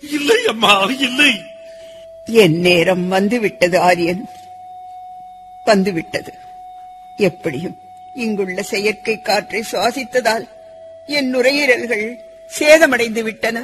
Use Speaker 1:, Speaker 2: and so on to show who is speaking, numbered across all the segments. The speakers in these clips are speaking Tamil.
Speaker 1: இல்லை அம்மா இல்லை
Speaker 2: என் நேரம் வந்துவிட்டது ஆரியன் வந்துவிட்டது எப்படியும் இங்குள்ள செயற்கை காற்றை சுவாசித்ததால் என் நுரையீரல்கள் சேதமடைந்து விட்டன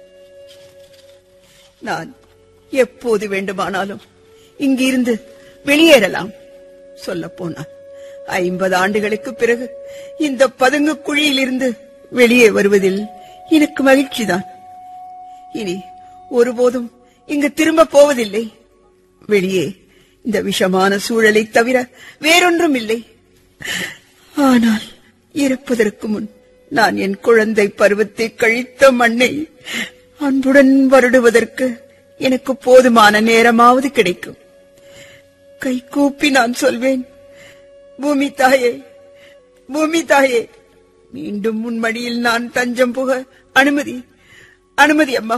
Speaker 2: நான் எப்போது வேண்டுமானாலும் இங்கிருந்து வெளியேறலாம் சொல்லப் போனால் ஐம்பது ஆண்டுகளுக்கு பிறகு இந்த பதுங்கு குழியிலிருந்து வெளியே வருவதில் எனக்கு மகிழ்ச்சிதான் இனி ஒருபோதும் இங்கு திரும்ப போவதில்லை வெளியே இந்த விஷமான சூழலை தவிர வேறொன்றும் இல்லை ஆனால் இறப்பதற்கு முன் நான் என் குழந்தை பருவத்தை கழித்த மண்ணை அன்புடன் வருடுவதற்கு எனக்கு போதுமான நேரமாவது கிடைக்கும் கை கூப்பி நான் சொல்வேன் பூமி தாயே பூமி தாயே மீண்டும் உன் மடியில் நான் தஞ்சம் புக அனுமதி அனுமதி அம்மா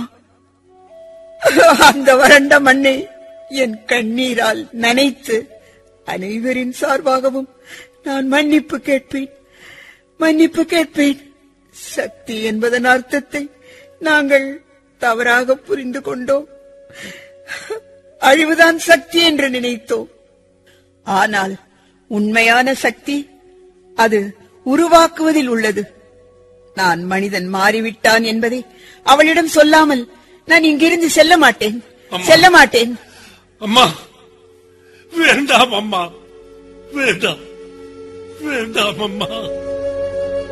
Speaker 2: அந்த வறண்ட மண்ணை என் கண்ணீரால் நனைத்து அனைவரின் சார்பாகவும் நான் மன்னிப்பு கேட்பேன் மன்னிப்பு கேட்பேன் சக்தி என்பதன் அர்த்தத்தை நாங்கள் தவறாக புரிந்து கொண்டோம் அழிவுதான் சக்தி என்று நினைத்தோம் ஆனால் உண்மையான சக்தி அது உருவாக்குவதில் உள்ளது நான் மனிதன் மாறிவிட்டான் என்பதை அவளிடம் சொல்லாமல் நான் இங்கிருந்து செல்ல மாட்டேன்
Speaker 1: அம்மா.
Speaker 2: செல்ல மாட்டேன்
Speaker 1: அம்மா வேண்டாம் அம்மா வேண்டாம் வேண்டாம் அம்மா